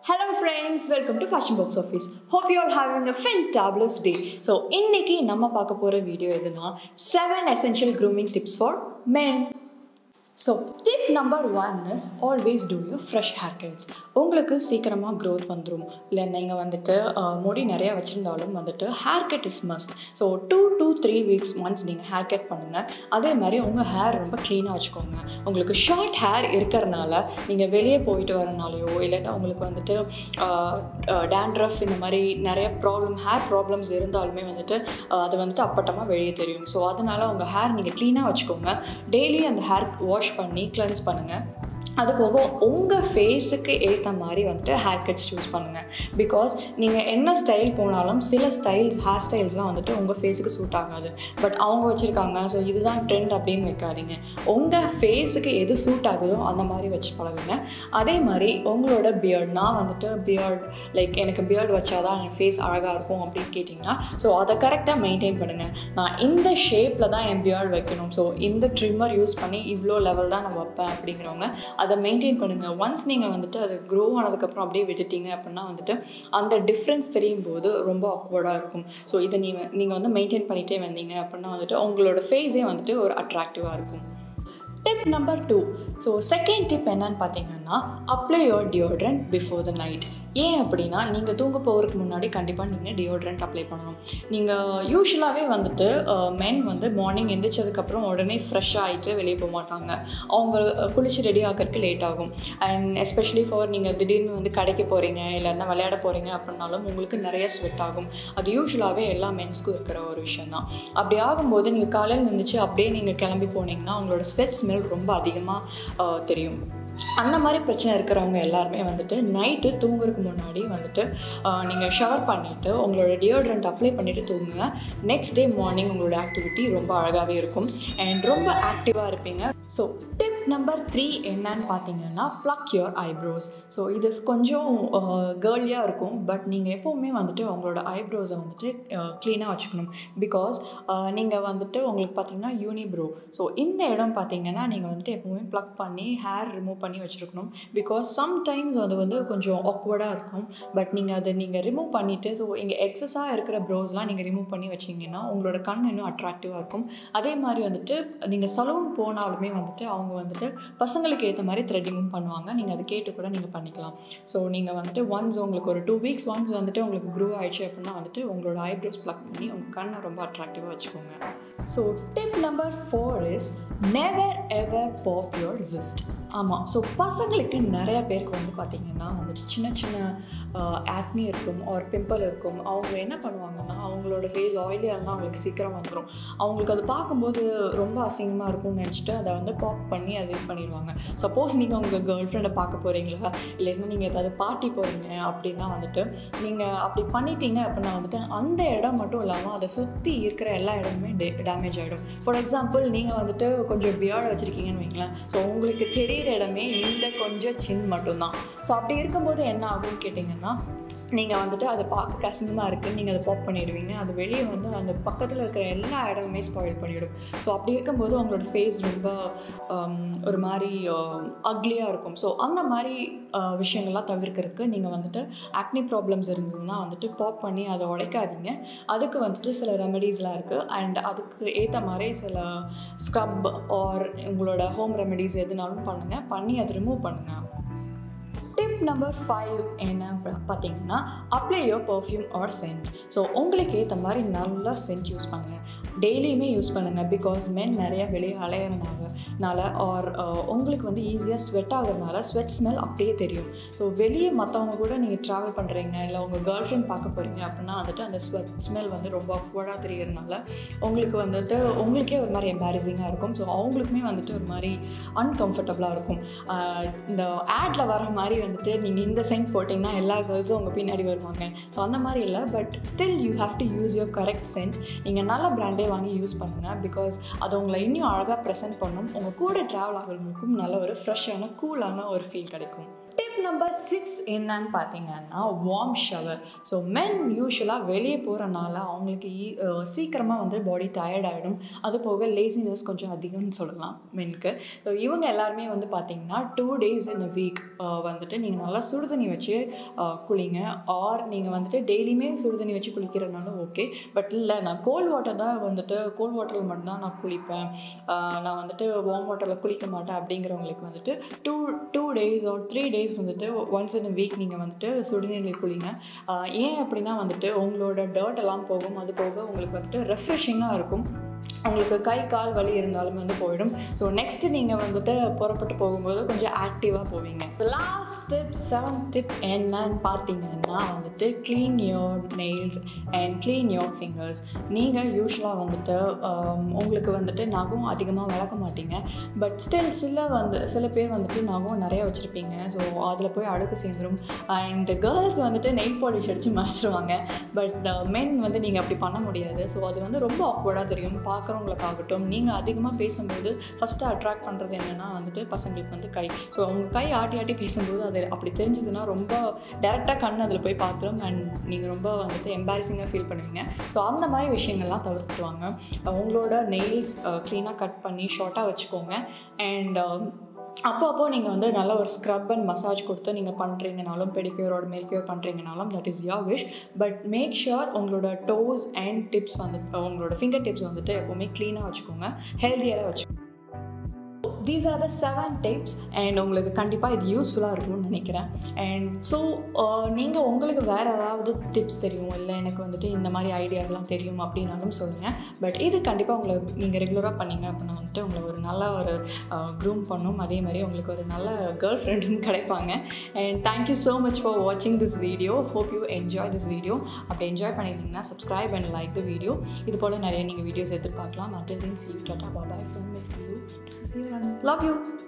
Hello friends welcome to fashion box office hope you all having a fantabulous day so இன்னைக்கு நம்ம பார்க்க போகிற video எதுனா seven essential grooming tips for men so tip number one is always do you fresh hair cuts உங்களுக்கு சீக்கிரமாக growth வந்துடும் இல்லை நீங்கள் வந்துட்டு அஹ், முடி நிறையா வச்சுருந்தாலும் வந்துட்டு hair cut is must so two to three weeks once நீங்கள் ஹேர் கட் பண்ணுங்கள் அதே மாதிரி உங்கள் ஹேர் ரொம்ப க்ளீனாக வச்சுக்கோங்க உங்களுக்கு ஷார்ட் ஹேர் இருக்கிறனால நீங்கள் வெளியே போயிட்டு வரனாலையோ இல்லாட்டா உங்களுக்கு வந்துட்டு டேண்ட்ரஃப் இந்த மாதிரி நிறைய ப்ராப்ளம் ஹேர் ப்ராப்ளம்ஸ் இருந்தாலுமே வந்துட்டு அஹ், அது வந்துட்டு அப்பட்டமாக வெளியே தெரியும் ஸோ அதனால் உங்கள் ஹேர் நீங்கள் க்ளீனாக வச்சுக்கோங்க டெய்லி அந்த ஹேர் வாஷ் பண்ணி கிளென்ஸ் பண்ணுங்கள் அது போக உங்கள் ஃபேஸுக்கு ஏற்ற மாதிரி வந்துட்டு ஹேர் கட்ஸ் சூஸ் பண்ணுங்கள் பிகாஸ் நீங்கள் என்ன ஸ்டைல் போனாலும் சில ஸ்டைல்ஸ் ஹேர் ஸ்டைல்ஸ்லாம் வந்துட்டு உங்கள் ஃபேஸுக்கு சூட் ஆகாது பட் அவங்க வச்சுருக்காங்க ஸோ இதுதான் ட்ரெண்ட் அப்படின்னு வைக்காதீங்க உங்கள் ஃபேஸுக்கு எது சூட் ஆகுதோ அந்த மாதிரி வச்சு பழகுங்க அதே மாதிரி உங்களோட பியர்ட் நான் வந்துட்டு பியர்ட் லைக் எனக்கு பியர்ட் வச்சாதான் என் ஃபேஸ் அழகாக இருக்கும் அப்படின்னு கேட்டிங்கன்னா ஸோ அதை கரெக்டாக மெயின்டைன் பண்ணுங்கள் நான் இந்த ஷேப்பில் தான் என் பியர்ட் வைக்கணும் ஸோ இந்த ட்ரிம்மர் யூஸ் பண்ணி இவ்வளோ லெவல் தான் நான் வைப்பேன் அப்படிங்கிறவங்க அதை மெயின்டைன் பண்ணுங்கள் ஒன்ஸ் நீங்கள் வந்துட்டு அது க்ரோ ஆனதுக்கப்புறம் அப்படியே விட்டுட்டீங்க அப்படின்னா வந்துட்டு அந்த டிஃப்ரென்ஸ் தெரியும் போது ரொம்ப அக்வர்டாக இருக்கும் ஸோ இதை நீங்கள் நீங்கள் வந்து மெயின்டைன் பண்ணிகிட்டே வந்தீங்க அப்படின்னா வந்துட்டு உங்களோட ஃபேஸே வந்துட்டு ஒரு அட்ராக்டிவாக இருக்கும் tip number two so second tip என்னன்னு பார்த்தீங்கன்னா apply your deodorant before the night ஏன் அப்படின்னா நீங்கள் தூங்க போகிறதுக்கு முன்னாடி கண்டிப்பாக நீங்கள் டியோட்ரண்ட் அப்ளை பண்ணணும் நீங்கள் யூஸ்வலாகவே வந்துட்டு மென் வந்து மார்னிங் எந்திரிச்சதுக்கப்புறம் உடனே ஃப்ரெஷ் ஆகிட்டு வெளியே போக மாட்டாங்க அவங்க அஹ், குளிச்சு ரெடி ஆகிறதுக்கு லேட் ஆகும் அண்ட் எஸ்பெஷலி ஃபார் நீங்கள் திடீர்னு வந்து கடைக்கு போகிறீங்க இல்லைன்னா விளையாட போகிறீங்க அப்படின்னாலும் உங்களுக்கு நிறைய ஸ்வெட் ஆகும் அது யூஸ்வலாகவே எல்லா மென்ஸ்க்கும் இருக்கிற ஒரு விஷயம் தான் அப்படி ஆகும்போது நீங்கள் காலையில் இருந்துச்சு அப்படியே நீங்கள் கிளம்பி போனீங்கன்னா உங்களோட ஸ்வெட் ஸ்மெல் ரொம்ப அதிகமாக தெரியும் அந்த மாதிரி பிரச்சனை இருக்கிறவங்க எல்லாருமே வந்துட்டு நைட்டு தூங்குறதுக்கு முன்னாடி வந்துட்டு நீங்கள் ஷவர் பண்ணிவிட்டு உங்களோட டியோட்ரண்ட் அப்ளை பண்ணிவிட்டு தூங்குங்க நெக்ஸ்ட் டே மார்னிங் உங்களோட ஆக்டிவிட்டி ரொம்ப அழகாகவே இருக்கும் அண்ட் ரொம்ப ஆக்டிவாக இருப்பீங்க ஸோ டிப் நம்பர் த்ரீ என்னன்னு பார்த்தீங்கன்னா ப்ளக் யுவர் ஐப்ரோஸ் ஸோ இது கொஞ்சம் கேர்லியாக இருக்கும் பட் நீங்கள் எப்போவுமே வந்துட்டு உங்களோட ஐப்ரோஸை வந்துட்டு க்ளீனாக வச்சுக்கணும் பிகாஸ் நீங்கள் வந்துட்டு உங்களுக்கு பார்த்தீங்கன்னா யூனிப்ரோ ஸோ இந்த இடம் பார்த்தீங்கன்னா நீங்கள் வந்துட்டு எப்போவுமே ப்ளக் பண்ணி ஹேர் ரிமூவ் பண்ணி வச்சுருக்கணும் பிகாஸ் சம்டைம்ஸ் அது வந்து கொஞ்சம் ஆக்வர்டாக இருக்கும் பட் நீங்கள் அதை நீங்கள் ரிமூவ் பண்ணிவிட்டு ஸோ இங்கே எக்ஸஸாக இருக்கிற ப்ரோஸ்லாம் நீங்கள் ரிமூவ் பண்ணி வச்சிங்கன்னா உங்களோட கண் இன்னும் அட்ராக்டிவாக இருக்கும் அதே மாதிரி வந்துட்டு நீங்கள் சலூன் போனாலுமே வந்துட்டு அவங்க வந்துட்டு பசங்களுக்கு ஏற்ற மாதிரி த்ரெட்டிங்கும் பண்ணுவாங்க நீங்கள் அதை கேட்டு கூட நீங்கள் பண்ணிக்கலாம் ஸோ நீங்கள் வந்துட்டு ஒன்ஸ் உங்களுக்கு ஒரு டூ வீக்ஸ் ஒன்ஸ் வந்துட்டு உங்களுக்கு க்ரூ ஆயிடுச்சு அப்படின்னா வந்துட்டு உங்களோட ஐப்ரோஸ் ப்ளக் பண்ணி உங்கள் கண்ணை ரொம்ப அட்ராக்டிவாக வச்சுக்கோங்க so tip number four is never ever pop your zits ஆமாம் ஸோ பசங்களுக்கு நிறைய பேருக்கு வந்து பார்த்திங்கன்னா வந்துட்டு சின்ன சின்ன ஆக்னி இருக்கும் ஆர் பிம்பிள் இருக்கும் அவங்க என்ன பண்ணுவாங்கன்னா அவங்களோட ஃபேஸ் ஆயிலியாக இருந்தால் அவங்களுக்கு சீக்கிரம் வந்துடும் அவங்களுக்கு அது பார்க்கும்போது ரொம்ப அசிங்கமாக இருக்கும்னு நினச்சிட்டு அதை வந்து பாப் பண்ணி அதை இது பண்ணிடுவாங்க சப்போஸ் நீங்கள் உங்கள் கேர்ள் ஃப்ரெண்டை பார்க்க போகிறீங்களா இல்லைன்னா நீங்கள் ஏதாவது பார்ட்டி போகிறீங்க அப்படின்னா வந்துட்டு நீங்கள் அப்படி பண்ணிட்டீங்க அப்படின்னா வந்துட்டு அந்த இடம் மட்டும் இல்லாமல் அதை சுற்றி இருக்கிற எல்லா இடமுமே டே டேமேஜ் ஆகிடும் ஃபார் எக்ஸாம்பிள் நீங்கள் வந்துட்டு கொஞ்சம் பியர்டு வச்சுருக்கீங்கன்னு வைங்களேன் ஸோ உங்களுக்கு தெரியிற இடமே இந்த கொஞ்சம் சின் மட்டும்தான் ஸோ அப்படி இருக்கும்போது என்ன ஆகும்னு கேட்டிங்கன்னா நீங்கள் வந்துட்டு அதை பார்க்க கசிங்கமாக இருக்குன்னு நீங்கள் அதை பாப் பண்ணிடுவீங்க அது வெளியே வந்து அந்த பக்கத்தில் இருக்கிற எல்லா இடமுமே ஸ்பாயில் பண்ணிவிடும் ஸோ அப்படி இருக்கும்போது உங்களோட ஃபேஸ் ரொம்ப ஆம், ஒரு மாதிரி அக்லியாக இருக்கும் ஸோ அந்த மாதிரி ஆ, விஷயங்கள்லாம் தவிர்க்கறதுக்கு நீங்கள் வந்துட்டு ஆக்னி ப்ராப்ளம்ஸ் இருந்ததுன்னா வந்துட்டு பாப் பண்ணி அதை உடைக்காதீங்க அதுக்கு வந்துட்டு சில ரெமெடிஸ்லாம் இருக்குது அண்ட் அதுக்கு ஏற்ற மாதிரி சில ஸ்க்ரப் ஆர் உங்களோட ஹோம் ரெமெடிஸ் எதுனாலும் பண்ணுங்கள் பண்ணி அதை ரிமூவ் பண்ணுங்கள் டிப் நம்பர் ஃபைவ் என்ன ப- பார்த்தீங்கன்னா apply your perfume or scent so உங்களுக்கு ஏற்ற மாதிரி நல்லா சென்ட் யூஸ் பண்ணுங்கள் டெய்லியுமே யூஸ் பண்ணுங்கள் பிகாஸ் மென் நிறைய வெளியே அலையிறனால ஆர் உங்களுக்கு வந்து ஈஸியாக ஸ்வெட் ஆகுறதுனால ஸ்வெட் ஸ்மெல் அப்படியே தெரியும் ஸோ வெளியே மற்றவங்க கூட நீங்கள் ட்ராவல் பண்ணுறீங்க இல்லை உங்கள் கேர்ள் ஃப்ரெண்ட் பார்க்க போகிறீங்க அப்படின்னா வந்துட்டு அந்த ஸ்வெட் ஸ்மெல் வந்து ரொம்ப அக்வர்டாக தெரியறதுனால உங்களுக்கு வந்துட்டு உங்களுக்கே ஒரு மாதிரி எம்பாரசிங்காக இருக்கும் ஸோ அவங்களுக்குமே வந்துட்டு ஒரு மாதிரி அன்கம்ஃபர்டபுளாக இருக்கும் ஆஹ் இந்த ஆடில் வர மாதிரி வந்துட்டு நீங்கள் இந்த சென்ட் போட்டிங்கன்னா எல்லா கேர்ள்ஸும் உங்கள் பின்னாடி வருவாங்க ஸோ அந்த மாதிரி இல்லை but still you have to use your correct scent நீங்கள் நல்ல பிராண்டே வாங்கி யூஸ் பண்ணுங்கள் பிகாஸ் அது உங்களை இன்னும் அழகாக ப்ரெசென்ட் பண்ணும் உங்கள் கூட ட்ராவல் ஆகிறவங்களுக்கும் நல்ல ஒரு ஃப்ரெஷ்ஷான கூலான ஒரு ஃபீல் கிடைக்கும் டிப் நம்பர் சிக்ஸ் என்னன்னு பார்த்தீங்கன்னா வார்ம் ஷவர் ஸோ மென் யூஸ்வலாக வெளியே போகிறனால அவங்களுக்கு சீக்கிரமாக வந்து பாடி டயர்ட் ஆகிடும் அது போக லேசினஸ் கொஞ்சம் அதிகம்னு சொல்லலாம் மென்க்கு ஸோ இவங்க எல்லாருமே வந்து பார்த்தீங்கன்னா two days in a week வந்துட்டு நீங்கள் நல்லா சுடு தண்ணி வச்சு அஹ், குளிங்க ஆர் நீங்கள் வந்துட்டு டெய்லியுமே சுடு தண்ணி வச்சு குளிக்கிறதுனால ஓகே பட் இல்லை நான் கோல்ட் வாட்டர் தான் வந்துட்டு கோல்ட் வாட்டரில் மட்டும்தான் நான் குளிப்பேன் அஹ், நான் வந்துட்டு வார்ம் வாட்டரில் குளிக்க மாட்டேன் அப்படிங்கிறவங்களுக்கு வந்துட்டு two two days or three days வந்துட்டு ஒன்ஸ் இன் வீக் நீங்கள் வந்துட்டு சுடுநீரில் குளிங்க ஆஹ் ஏன் அப்படின்னா வந்துட்டு உங்களோட டர்ட் எல்லாம் போகும் அது போக உங்களுக்கு வந்துட்டு ரெஃப்ரெஷிங்காக இருக்கும் உங்களுக்கு கை கால் வலி இருந்தாலும் வந்து போயிடும் ஸோ நெக்ஸ்ட்டு நீங்கள் வந்துட்டு புறப்பட்டு போகும்போது கொஞ்சம் ஆக்டிவாக போவீங்க லாஸ்ட் டிப் செவன் டிப் என்னன்னு பார்த்தீங்கன்னா வந்துட்டு clean your nails and clean your fingers நீங்கள் யூஸ்வலாக வந்துட்டு ஆம், உங்களுக்கு வந்துட்டு நகம் அதிகமாக வளர்க்க மாட்டீங்க பட் ஸ்டில் சில வந்து சில பேர் வந்துட்டு நகம் நிறைய வச்சுருப்பீங்க ஸோ அதில் போய் அழுக்கு சேர்ந்துடும் அண்ட் கேர்ள்ஸ் வந்துட்டு நெயில் பாலிஷ் அடித்து மறைச்சிருவாங்க பட் மென் வந்து நீங்கள் அப்படி பண்ண முடியாது ஸோ அது வந்து ரொம்ப ஆக்வர்டாக தெரியும் பார்க்குறவங்களுக்காகட்டும் நீங்கள் அதிகமாக பேசும்போது ஃபஸ்ட்டு அட்ராக்ட் பண்ணுறது என்னென்னா வந்துட்டு பசங்களுக்கு வந்து கை ஸோ அவங்க கை ஆட்டி ஆட்டி பேசும்போது அது அப்படி தெரிஞ்சதுன்னா ரொம்ப டேரெக்டாக கண் அதில் போய் பார்த்துரும் அண்ட் நீங்கள் ரொம்ப வந்துட்டு எம்பாரசிங்காக ஃபீல் பண்ணுவீங்க ஸோ அந்த மாதிரி விஷயங்கள்லாம் தவிர்த்துருவாங்க உங்களோட நெயில்ஸ் க்ளீனாக கட் பண்ணி ஷார்ட்டாக வச்சுக்கோங்க அண்ட் அப்போ அப்போ நீங்கள் வந்து நல்ல ஒரு ஸ்க்ரப் அண்ட் மசாஜ் கொடுத்து நீங்கள் பண்ணுறீங்கனாலும் பெடிக்யூரோட மெடிக்யூர் பண்ணுறீங்கனாலும் that is your wish but make sure உங்களோட டோஸ் அண்ட் டிப்ஸ் வந்து உங்களோட ஃபிங்கர் டிப்ஸ் வந்துட்டு எப்போவுமே க்ளீனாக வச்சுக்கோங்க ஹெல்த்தியாக வச்சுக்கோங்க these are the seven tips and உங்களுக்கு கண்டிப்பாக இது யூஸ்ஃபுல்லாக இருக்கும்னு நினைக்கிறேன் அண்ட் ஸோ நீங்கள் உங்களுக்கு வேறு ஏதாவது டிப்ஸ் தெரியும் இல்லை எனக்கு வந்துட்டு இந்த மாதிரி ஐடியாஸ்லாம் தெரியும் அப்படின்னாலும் சொல்லுங்கள் பட் இது கண்டிப்பாக உங்களை நீங்கள் ரெகுலராக பண்ணீங்க அப்படின்னா வந்துட்டு உங்களை ஒரு நல்ல ஒரு க்ரூம் பண்ணும் அதே மாதிரி உங்களுக்கு ஒரு நல்ல கேர்ள் ஃப்ரெண்டும் கிடைப்பாங்க and thank you so much for வாட்சிங் this video hope you enjoy this video அப்படி என்ஜாய் பண்ணியிருந்தீங்கன்னா subscribe and like the video இது போல் நிறைய நீங்கள் வீடியோஸ் எதிர்பார்க்கலாம் until then see you tata bye bye from my you See you around. Love you.